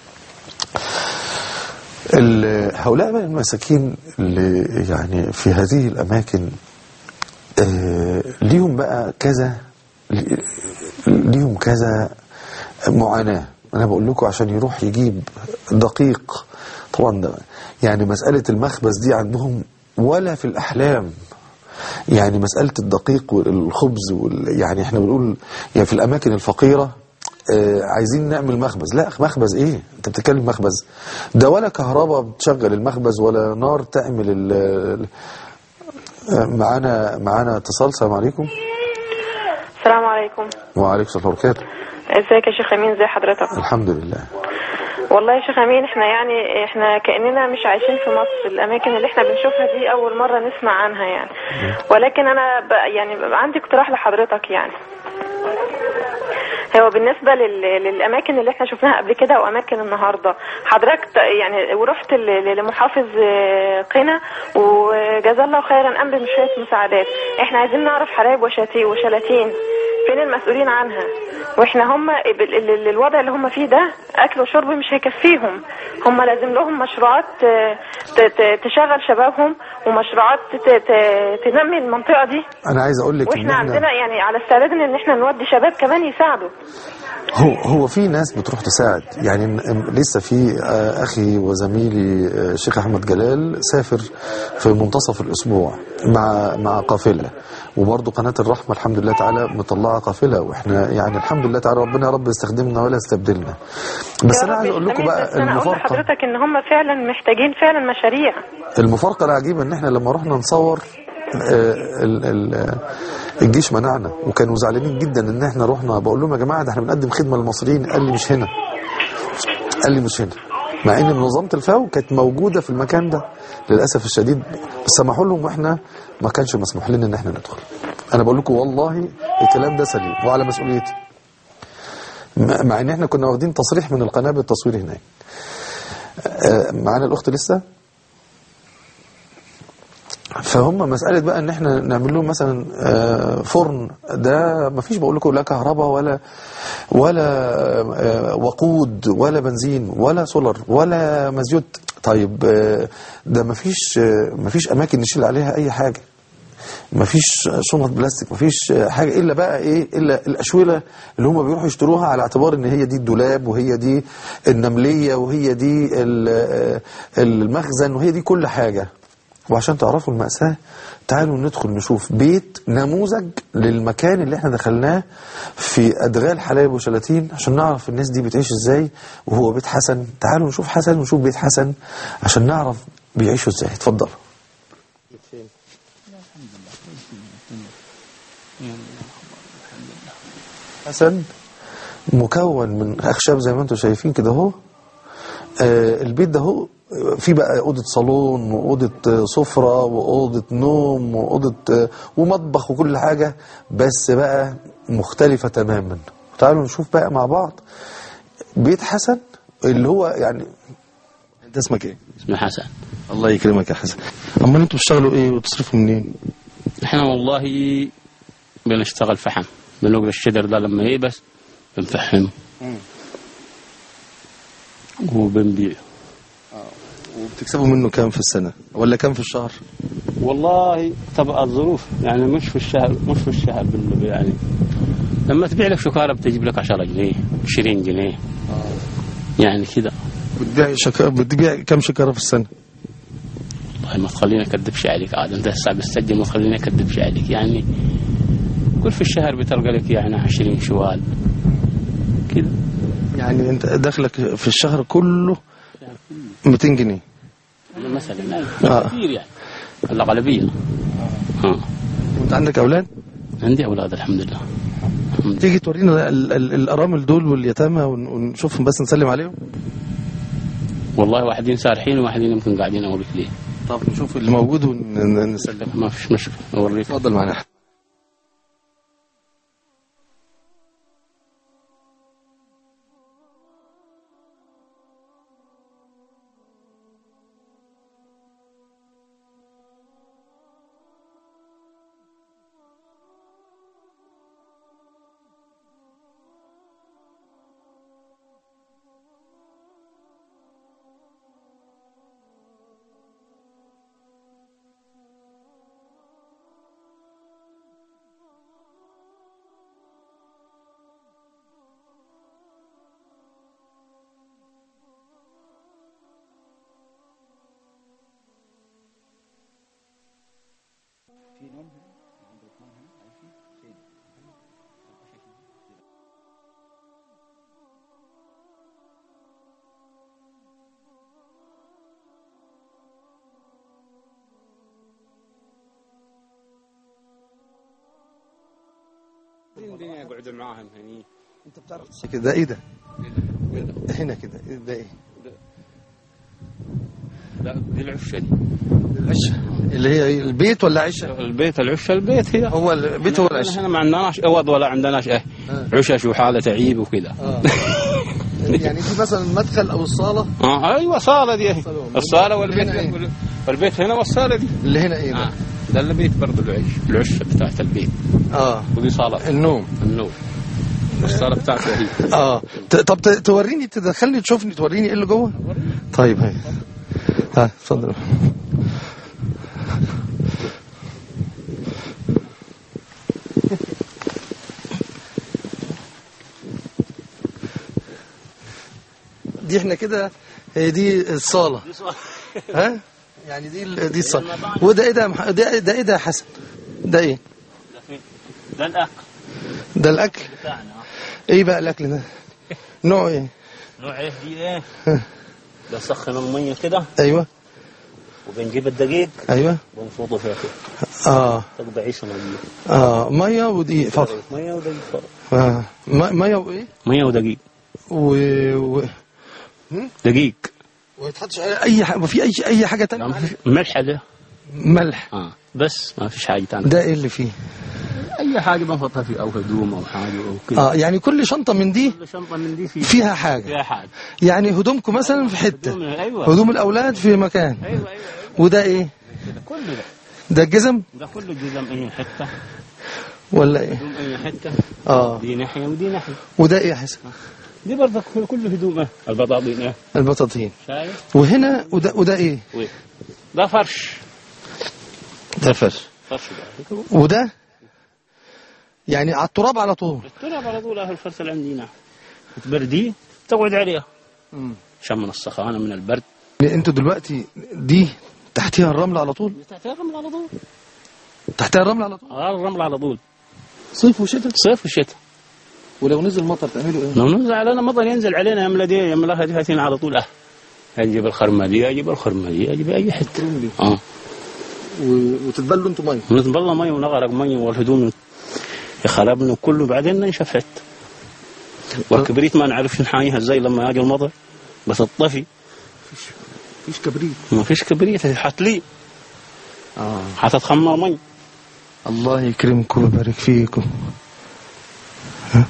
ال- هؤلاء بقى المساكين اللي يعني في هذه الأماكن آه، ليهم بقى كذا ليهم كذا معاناة أنا بقول لكم عشان يروح يجيب دقيق طبعا ده يعني مسألة المخبز دي عندهم ولا في الأحلام يعني مسألة الدقيق والخبز وال يعني احنا بنقول يعني في الأماكن الفقيرة آه، عايزين نعمل مخبز لا مخبز ايه انت بتتكلم مخبز ده ولا كهرباء بتشغل المخبز ولا نار تعمل ال- ال- آه، معانا معانا اتصال السلام عليكم السلام عليكم وعليكم السلام ورحمه الله وبركاته ازيك يا شيخ امين ازي حضرتك الحمد لله والله يا شيخ امين احنا يعني احنا كاننا مش عايشين في مصر الاماكن اللي احنا بنشوفها دي اول مره نسمع عنها يعني ولكن انا ب... يعني بقى عندي اقتراح لحضرتك يعني هو بالنسبة لل... للأماكن اللي احنا شفناها قبل كده وأماكن النهاردة حضرتك ت- يعني ورحت ل... لمحافظ آه، قنا وجزا الله خيرا قام بشوية مساعدات احنا عايزين نعرف حرايب وشاتي وشلاتين فين المسؤولين عنها واحنا هم ال- ال- ال- الوضع اللي هم فيه ده اكل وشرب مش هيكفيهم هم لازم لهم مشروعات آه، ت- ت- تشغل شبابهم ومشروعات ت- ت- تنمي المنطقة دي انا عايز اقول لك ان واحنا احنا عندنا يعني على استعداد ان احنا نودي شباب كمان يساعدوا هو هو في ناس بتروح تساعد يعني م- م- لسه في آه، اخي وزميلي آه، الشيخ احمد جلال سافر في منتصف الاسبوع مع مع قافله وبرضه قناه الرحمه الحمد لله تعالى مطلعه قافله واحنا يعني الحمد لله تعالى ربنا يا رب يستخدمنا ولا يستبدلنا بس يا انا رب عايز اقول لكم يستمر. بقى بس انا اقول المفارقه لحضرتك ان هم فعلا محتاجين فعلا مشاريع المفارقة العجيبة ان احنا لما رحنا نصور آه، ال- ال- آه، الجيش منعنا وكانوا زعلانين جدا ان احنا رحنا بقول لهم يا جماعة ده احنا بنقدم خدمة للمصريين قال لي مش هنا قال لي مش هنا مع ان منظمه الفاو كانت موجوده في المكان ده للاسف الشديد بس سمحوا لهم واحنا ما كانش مسموح لنا ان احنا ندخل انا بقول لكم والله الكلام ده سليم وعلى مسؤوليتي مع مع ان احنا كنا واخدين تصريح من القناه بالتصوير هناك آه، معانا الاخت لسه فهم مسألة بقى ان احنا نعمل لهم مثلا آه، فرن ده ما فيش بقول لكم لا كهرباء ولا ولا آه، وقود ولا بنزين ولا سولار ولا مزيوت طيب آه، ده ما فيش آه، ما فيش اماكن نشيل عليها اي حاجة ما فيش شنط بلاستيك ما فيش حاجة إلا بقى إيه إلا الأشولة اللي هم بيروحوا يشتروها على اعتبار إن هي دي الدولاب وهي دي النملية وهي دي ال- المخزن وهي دي كل حاجة وعشان تعرفوا المأساة تعالوا ندخل نشوف بيت نموذج للمكان اللي احنا دخلناه في أدغال حلايب وشلاتين عشان نعرف الناس دي بتعيش ازاي وهو بيت حسن تعالوا نشوف حسن ونشوف بيت حسن عشان نعرف بيعيشوا ازاي اتفضل حسن مكون من أخشاب زي ما انتم شايفين كده اهو آه، البيت ده هو في بقى أوضة صالون وأوضة آه، سفرة وأوضة نوم وأوضة آه، ومطبخ وكل حاجة بس بقى مختلفة تماما تعالوا نشوف بقى مع بعض بيت حسن اللي هو يعني انت اسمك ايه اسمه حسن الله يكرمك يا حسن امال انتوا بتشتغلوا ايه وتصرفوا منين احنا والله بنشتغل فحم بنقل الشجر ده لما ييبس بنفحمه وبنبيعه وبتكسبوا منه كام في السنة ولا كام في الشهر والله تبع الظروف يعني مش في الشهر مش في الشهر بال- يعني لما تبيع لك شكارة بتجيب لك 10 جنيه 20 جنيه يعني كده بتبيع شكا... بتبيع كام شكارة في السنة والله ما تخليني اكذبش عليك عاد انت هسه بتسجل ما تخليني اكذبش عليك يعني كل في الشهر بتلقى لك يعني 20 شوال كده يعني انت دخلك في الشهر كله 200 جنيه مثلا يعني آه. كثير يعني الاغلبيه اه وانت عندك اولاد عندي اولاد الحمد لله تيجي تورينا ال- ال- الارامل دول واليتامى ون- ونشوفهم بس نسلم عليهم والله واحدين سارحين وواحدين يمكن قاعدين اوريك ليه طب نشوف اللي موجود ونسلم ما فيش مشكله اوريك اتفضل معنا الدنيا يقعدوا معاهم هني انت بتعرف كده ده ايه ده هنا كده إيه ده ايه لا دي العشه دي العشه اللي هي إيه؟ البيت ولا عشه البيت العشه البيت هي هو البيت هو العشه احنا ما عندناش اوض ولا عندناش اه عشش وحاله تعيب وكده آه. يعني دي مثلا المدخل او الصاله اه ايوه صاله دي اهي الصاله والبيت هنا إيه؟ وال- والبيت هنا والصاله دي اللي هنا ايه آه. ده ده البيت برضه العش العشه بتاعت البيت اه ودي صاله النوم النوم الصاله بتاعته هي اه ت- طب ت- توريني تدخلني تشوفني توريني ايه اللي جوه طيب هاي ها اتفضل دي احنا كده هي دي الصاله ها يعني دي ال- دي الصاله وده ايه ده يا مح- ده ده ايه ده يا حسن ده ايه ده الاكل ده الاكل بتاعنا ايه بقى الاكل ده نوعه ايه نوع ايه دي ايه بسخن الميه كده ايوه وبنجيب الدقيق ايوه ونفوضه فيها كده اه تبقى عيش ميه اه ميه ودقيق فقط ميه ودقيق فقط. آه. م- ميه وايه ميه ودقيق و... و... دقيق ويتحطش عليه اي حاجه في اي اي حاجه تانية عليه؟ ملح ده ملح اه بس ما فيش حاجه ثانيه ده ايه اللي فيه اي حاجه بنحطها فيه او هدوم او حاجه او كده اه يعني كل شنطه من دي كل شنطه من دي فيه فيها حاجه فيها حاجه يعني هدومكم مثلا في حته هدوم ايوه هدوم الاولاد في مكان ايوه ايوه وده ايه كده كله ده ده الجزم ده كله جزم اي حته ولا ايه هدوم اي حته اه دي ناحيه ودي ناحيه وده ايه يا حسن دي برضه كله هدوم البطاطين إيه. البطاطين شايف وهنا وده وده ايه وين ده فرش ده فرش فرش ده وده يعني على التراب على طول التراب على طول اهل الفرس اللي عندنا تبرديه تقعد عليها عشان من السخانه من البرد انتوا دلوقتي دي تحتيها الرمل على طول تحتها الرمل على طول تحتيها الرمل على طول اه الرمل على طول صيف وشتاء صيف وشتاء ولو نزل مطر تعملوا ايه لو نزل علينا مطر ينزل علينا يملا دي يملاها دي هاتين على طول اه اجيب الخرمديه اجيب الخرمديه اجيب اي حته اه و... وتتبلوا انتوا ميه نتبلى مي ونغرق مي والهدوم يخربنا كله بعدين ننشف حته والكبريت ما نعرف نحايها ازاي لما يجي المطر بس الطفي مفيش كبريت ما فيش كبريت حتلي اه حتتخمر مي الله يكرمكم ويبارك فيكم ها؟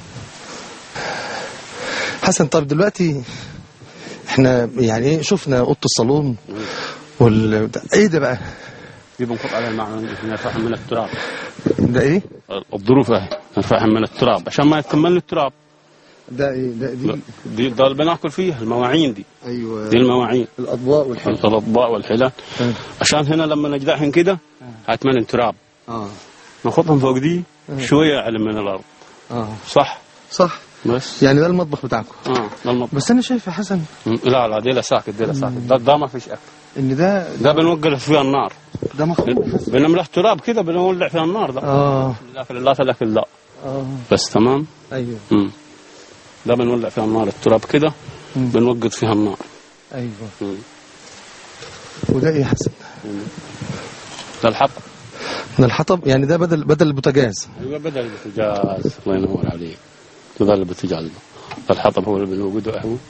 حسن طب دلوقتي احنا يعني ايه شفنا اوضه الصالون وال ايه ده بقى دي بنحط عليها المعمل نرفعها من التراب ده ايه الظروف اهي نرفعها من التراب عشان ما يكمل التراب ده ايه ده دي دي ده اللي بناكل فيها المواعين دي ايوه دي المواعين الاضواء والحاجات الاطباق والحلال آه. عشان هنا لما نجدعهم كده هتمن تراب اه ناخدهم فوق دي شويه اعلى من الارض اه صح صح بس يعني ده المطبخ بتاعكم اه ده المطبخ بس انا شايف يا حسن لا لا دي لا ساكت دي لا ساكت ده, ده ما فيش اكل ان ده ده بنوقف فيها النار ده مخروق يا حسن بنملاه تراب كده بنولع فيها النار ده اه لكن لا الاكل لا اه بس تمام ايوه مم. ده بنولع فيها النار التراب كده مم. بنوقد فيها النار ايوه مم. وده ايه يا حسن ده الحط ده الحطب يعني ده بدل بدل البوتاجاز ايوه بدل البوتاجاز الله ينور عليك بدل البوتاجاز ده الحطب هو اللي بنوقده هو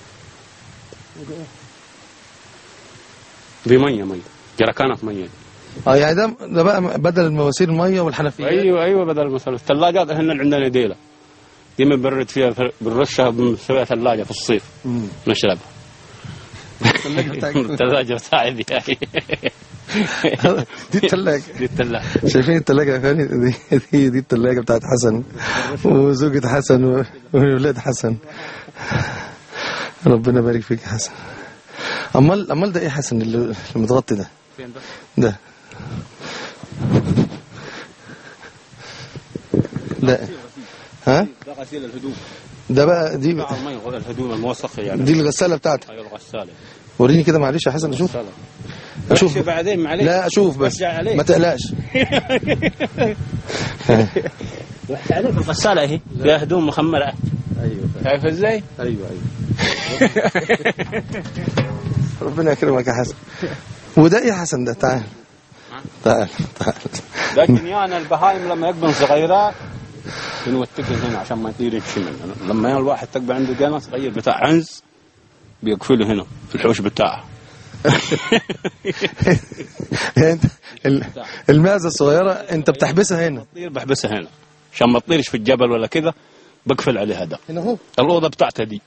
دي ميه ميه جركانات ميه اه يعني ده ده بقى بدل مواسير الميه والحنفيات ايوه ايوه بدل مثلا الثلاجات احنا عندنا ديله دي بنبرد فيها بنرشها بنسويها ثلاجه في الصيف مم. نشربها الثلاجة بتاعتكم. الثلاجه بتاعي دي دي الثلاجة دي الثلاجه شايفين الثلاجة يا اخواني دي دي, دي الثلاجة بتاعت حسن وزوجة حسن و- وولاد حسن ربنا يبارك فيك يا حسن امال امال ده ايه حسن اللي اللي متغطي ده فين ده؟ ده لا ها ده غسيل الهدوم ده بقى دي بتاع المي الهدوم الموسخه يعني دي الغسالة بتاعتك ايوه الغساله وريني كده معلش يا حسن اشوف الغسالة. اشوف ماشي بعدين معلش لا اشوف بس رجع عليك. ما تقلقش رحت عليك الغساله اهي فيها هدوم مخمره ايوه شايف ازاي؟ ايوه ايوه ربنا يكرمك يا حسن وده ايه يا حسن ده تعال تعال تعال ده جنيان البهايم لما يكبن صغيرات بنوتقهم هنا عشان ما يطير الشمل لما الواحد تقبل عنده جنى صغير بتاع عنز بيقفله هنا في الحوش بتاعه يعني انت ال- المعزه الصغيره انت بتحبسها هنا تطير بحبسها هنا عشان ما تطيرش في الجبل ولا كده بقفل عليها ده هنا اهو الأوضة بتاعتها دي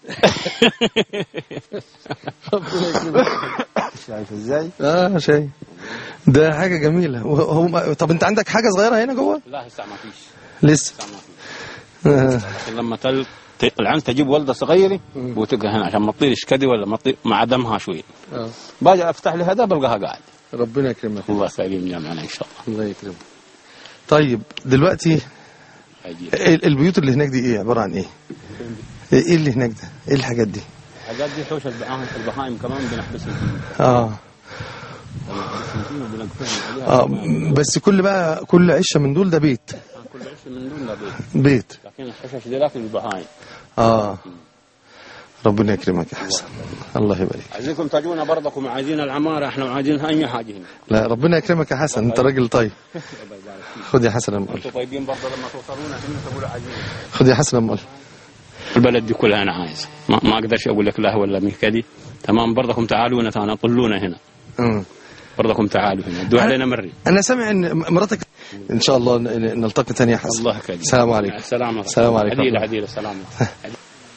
شايف ازاي اه شايف ده حاجه جميله وهو طب انت عندك حاجه صغيره هنا جوه لا هسه ما فيش لسه هسه ما فيش آه. لكن لما تل... ت- العين تجيب ولده صغيره وتلقى هنا عشان ما تطيرش كدي ولا ما تطير مع دمها شويه آه. باجي افتح لي هذا بلقاها قاعد ربنا يكرمك الله يسلم جميعنا ان شاء الله الله يكرمك طيب دلوقتي أجيب. ال- البيوت اللي هناك دي ايه عباره عن ايه ايه اللي هناك ده ايه الحاجات دي الحاجات دي حوش البهائم البهائم كمان بنحبسهم فيه اه بنحبسهم فيه وبنقفلهم عليها اه بس كل بقى كل عشه من دول ده بيت كل عيش من دون لا بيت بيت لكن الحشش دي لكن البهائم اه ربنا يكرمك يا حسن الله يبارك عايزينكم تجونا برضكم عايزين العماره احنا عايزين اي حاجه هنا لا ربنا يكرمك يا حسن انت راجل طيب الله يبارك فيك خد يا حسن المقل انتم طيبين برضه لما توصلونا هنا تقولوا عايزين خد يا حسن المقل البلد دي كلها انا عايز ما, ما اقدرش اقول لك لا ولا من كذي تمام برضكم تعالوا هنا ثاني طلونا هنا مم. برضكم تعالوا هنا دوا علينا مري انا سامع ان مراتك ان شاء الله ن- ن- نلتقي ثاني يا حسن الله يخليك السلام عليكم السلام عليكم السلام عليكم عديل عديل السلام عليكم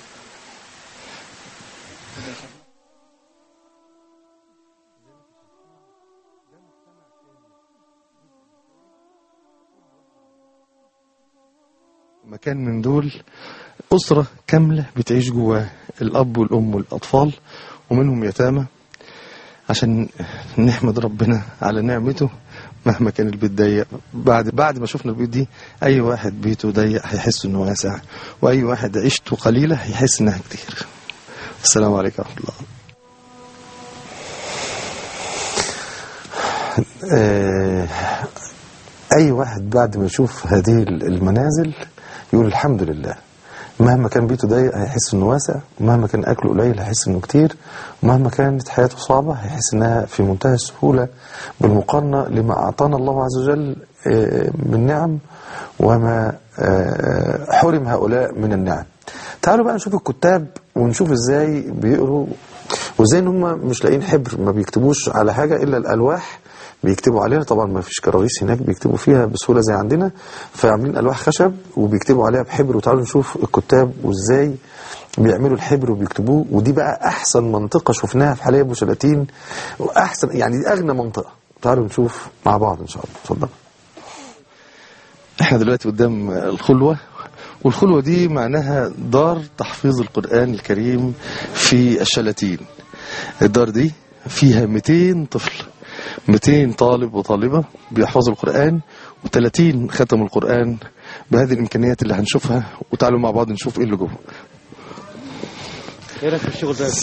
مكان من دول أسرة كاملة بتعيش جواه الأب والأم والأطفال ومنهم يتامى عشان نحمد ربنا على نعمته مهما كان البيت ضيق بعد بعد ما شفنا البيوت دي أي واحد بيته ضيق هيحس إنه واسع وأي واحد عيشته قليلة هيحس إنها كتير السلام عليكم ورحمة الله آه، أي واحد بعد ما يشوف هذه المنازل يقول الحمد لله مهما كان بيته ضيق هيحس انه واسع ومهما كان اكله قليل هيحس انه كتير ومهما كانت حياته صعبه هيحس انها في منتهى السهوله بالمقارنه لما اعطانا الله عز وجل آه، من نعم وما آه، حرم هؤلاء من النعم تعالوا بقى نشوف الكتاب ونشوف ازاي بيقروا وازاي ان هم مش لاقيين حبر ما بيكتبوش على حاجه الا الالواح بيكتبوا عليها طبعا ما فيش كراريس هناك بيكتبوا فيها بسهوله زي عندنا فعاملين الواح خشب وبيكتبوا عليها بحبر وتعالوا نشوف الكتاب وازاي بيعملوا الحبر وبيكتبوه ودي بقى احسن منطقه شفناها في حلايب وشلاتين واحسن يعني دي اغنى منطقه تعالوا نشوف مع بعض ان شاء الله اتفضل احنا دلوقتي قدام الخلوة والخلوة دي معناها دار تحفيظ القرآن الكريم في الشلاتين الدار دي فيها 200 طفل 200 طالب وطالبة بيحفظوا القرآن و30 ختموا القرآن بهذه الإمكانيات اللي هنشوفها وتعالوا مع بعض نشوف ايه اللي جوه ايه رايك في الشغل ده؟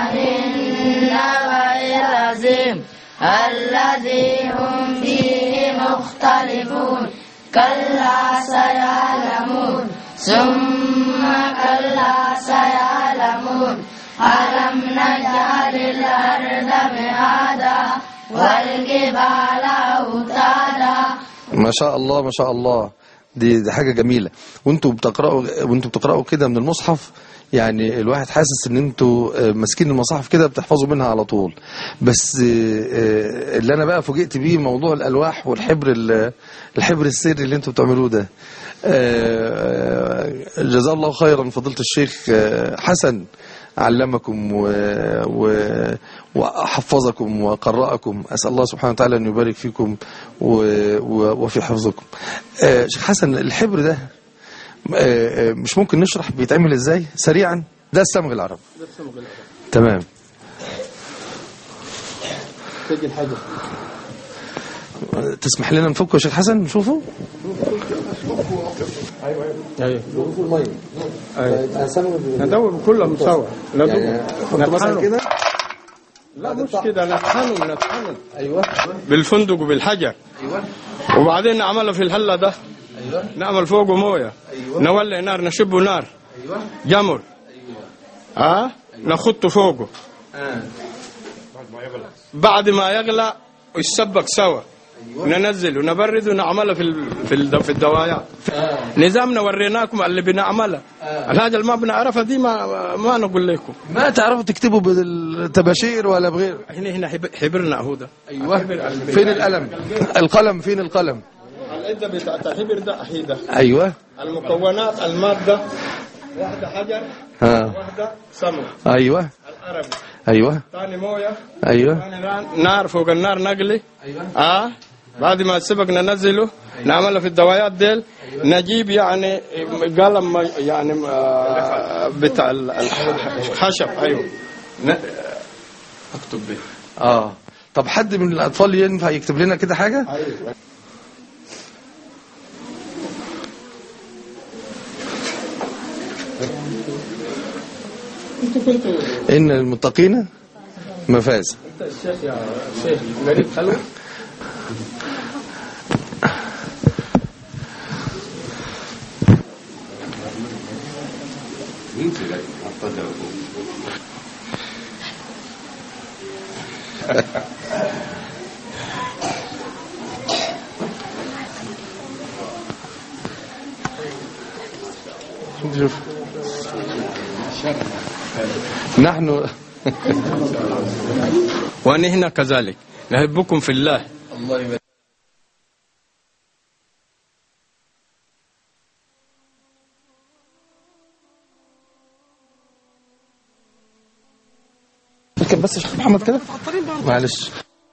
النبأ العظيم الذي هم فيه مختلفون كلا سيعلمون ثم كلا سيعلمون ألم نجعل الأرض مهادا والجبال أوتادا ما شاء الله ما شاء الله دي, دي حاجة جميلة وانتوا بتقرأوا وانتوا بتقرأوا كده من المصحف يعني الواحد حاسس ان انتوا آه، ماسكين المصاحف كده بتحفظوا منها على طول بس آه، آه، اللي انا بقى فوجئت بيه موضوع الالواح والحبر ال- الحبر السري اللي انتوا بتعملوه ده آه، جزاه الله خيرا فضيلة الشيخ آه، حسن علمكم و... و... وحفظكم وقرأكم أسأل الله سبحانه وتعالى أن يبارك فيكم و... و... وفي حفظكم آه، شيخ حسن الحبر ده آه، آه، مش ممكن نشرح بيتعمل ازاي سريعا ده الصمغ العربي تمام تجي الحاجة آه، تسمح لنا نفكه يا شيخ حسن نشوفه ايوه ايوه ندور كلهم سوا ندور نطحنهم لا مش كده نطحنهم نطحنهم ايوه بالفندق وبالحجر ايوه وبعدين نعمله في الحله ده ايوه نعمل فوقه مويه أيوة. نولع نار نشبه نار ايوه جمر ها نخط فوقه آه. بعد ما يغلى ويسبك سوا ننزل ونبرد ونعمله في ال- في الد- في الدوايات نظامنا وريناكم اللي بنعمله الحاجه اللي ما بنعرفها دي ما ما نقول لكم ما تعرفوا تكتبوا بالتباشير ولا بغير هنا هنا حب- حبرنا هو ده ايوه فين القلم القلم فين القلم العده بتاعت الحبر ده احيده ايوه المكونات الماده واحده حجر ها واحده سمك ايوه العربي ايوه ثاني مويه ايوه ثاني نار- نار فوق النار نقلي اه بعد ما السبق ننزله نعمله في الدوايات ديل نجيب يعني قلم يعني آه، بتاع ال- الخشب ايوه ن- اكتب به اه طب حد من الاطفال ينفع يكتب لنا كده حاجه ان المتقين مفاز انت الشيخ يا شيخ قريب حلو نحن ونحن كذلك نحبكم في الله الله يبارك اركب بس يا شيخ محمد كده معلش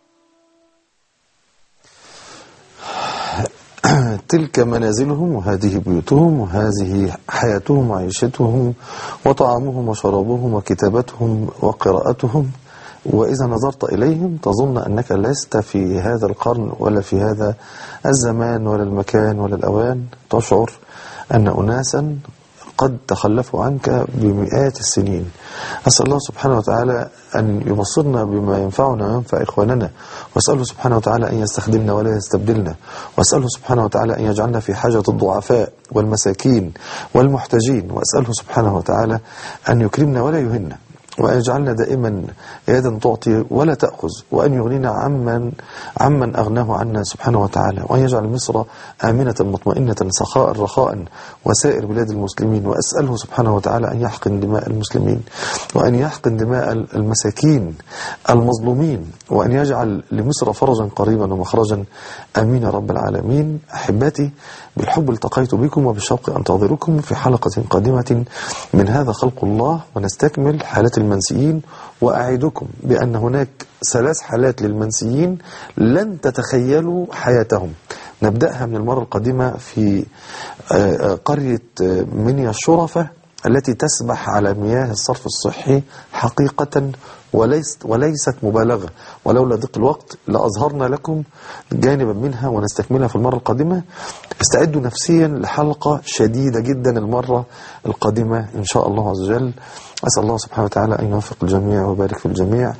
تلك منازلهم وهذه بيوتهم وهذه حياتهم وعيشتهم وطعامهم وشرابهم وكتابتهم وقراءتهم وإذا نظرت إليهم تظن أنك لست في هذا القرن ولا في هذا الزمان ولا المكان ولا الأوان تشعر أن أناسا قد تخلفوا عنك بمئات السنين أسأل الله سبحانه وتعالى أن يبصرنا بما ينفعنا وينفع إخواننا وأسأله سبحانه وتعالى أن يستخدمنا ولا يستبدلنا وأسأله سبحانه وتعالى أن يجعلنا في حاجة الضعفاء والمساكين والمحتاجين وأسأله سبحانه وتعالى أن يكرمنا ولا يهنا وأن يجعلنا دائما يدا تعطي ولا تأخذ وأن يغنينا عمن عمن أغناه عنا سبحانه وتعالى وأن يجعل مصر آمنة مطمئنة سخاء رخاء وسائر بلاد المسلمين وأسأله سبحانه وتعالى أن يحقن دماء المسلمين وأن يحقن دماء المساكين المظلومين وأن يجعل لمصر فرجا قريبا ومخرجا آمين يا رب العالمين أحبتي بالحب التقيت بكم وبالشوق أنتظركم في حلقة قادمة من هذا خلق الله ونستكمل حالات المنسيين وأعدكم بأن هناك ثلاث حالات للمنسيين لن تتخيلوا حياتهم نبدأها من المرة القادمة في قرية منيا الشرفة التي تسبح على مياه الصرف الصحي حقيقة وليست, وليست مبالغة ولولا ضيق الوقت لأظهرنا لكم جانبا منها ونستكملها في المرة القادمة استعدوا نفسيا لحلقة شديدة جدا المرة القادمة إن شاء الله عز وجل أسأل الله سبحانه وتعالى أن يوفق الجميع ويبارك في الجميع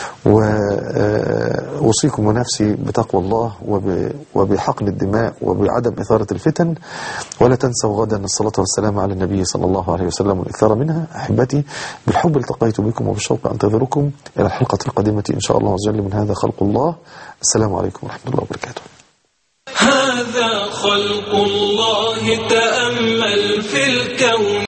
وأوصيكم ونفسي بتقوى الله وبحقن الدماء وبعدم إثارة الفتن ولا تنسوا غدا الصلاة والسلام على النبي صلى الله عليه وسلم والإكثار منها أحبتي بالحب التقيت بكم وبالشوق أنتظركم إلى الحلقة القادمة إن شاء الله عز وجل من هذا خلق الله السلام عليكم ورحمة الله وبركاته هذا خلق الله تأمل في الكون